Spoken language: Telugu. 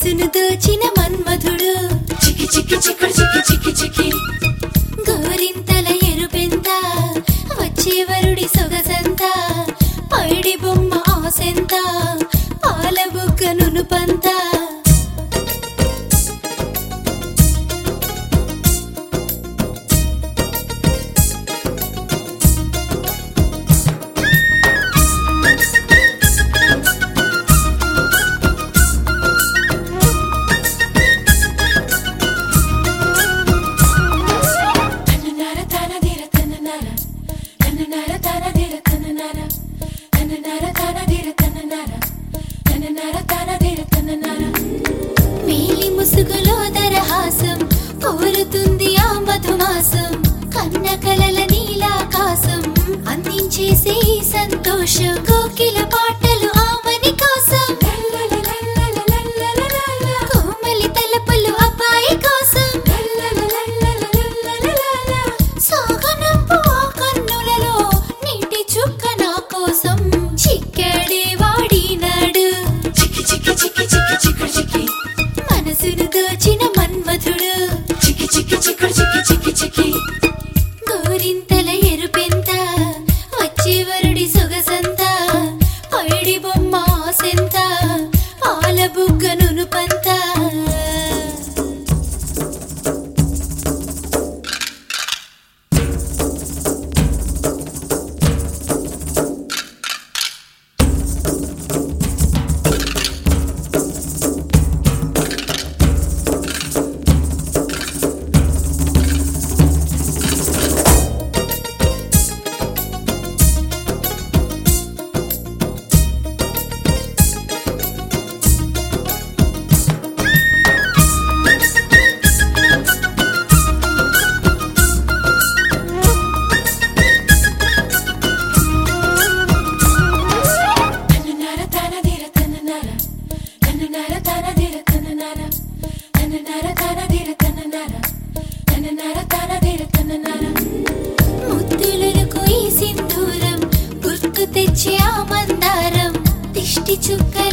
మనసును దోచిన మన్మధుడు చికి చికి చిక్కుడు చికి చికి చికి గోరింతల ఎరుపెంత వచ్చేవరుడి సొగసంత పైడి బొమ్మ ఆసెంత పాల బుగ్గ నునుపంత తన్ననార తానదీర తన్ననార తన్ననార తానదీర తన్ననార తన్ననార తానదీర తన్ననార తన్ననార తానదీర తన్ననార మేలి ముసుగులో దరహాసం కోరుతుంది ఆ మధుమాసం కన్న కలల నీలాకాశం అందించేసే ఈ సంతోషం కోకిల పాటలు ఆమని కోసం కోమలి తలపులు అబ్బాయి కోసం సాగనంపు ఆ కన్నులలో నీటి చుక్క నా కోసం చిక్కడే వాడినాడు చికి చికి చికి చికి చిక్కుడు చికి మనసును దోచిన మన్మధుడు చికి చికి చిక్కుడు చికి చికి చికి గోరింతల ఎరుపెంత వచ్చేవరుడి సొగసంత పైడి బొమ్మ ఆసెంత పాల బుగ్గ నునుపంత తన్ననార తానదీర తన్ననార తన్ననార తానదీర తన్ననార తన్ననార తానదీర తన్ననార తన్ననార తానదీర తన్ననార ముద్దులకు ఈ సింధూరం గుర్తు తెచ్చే ఆ మందారం దిష్టి చుక్క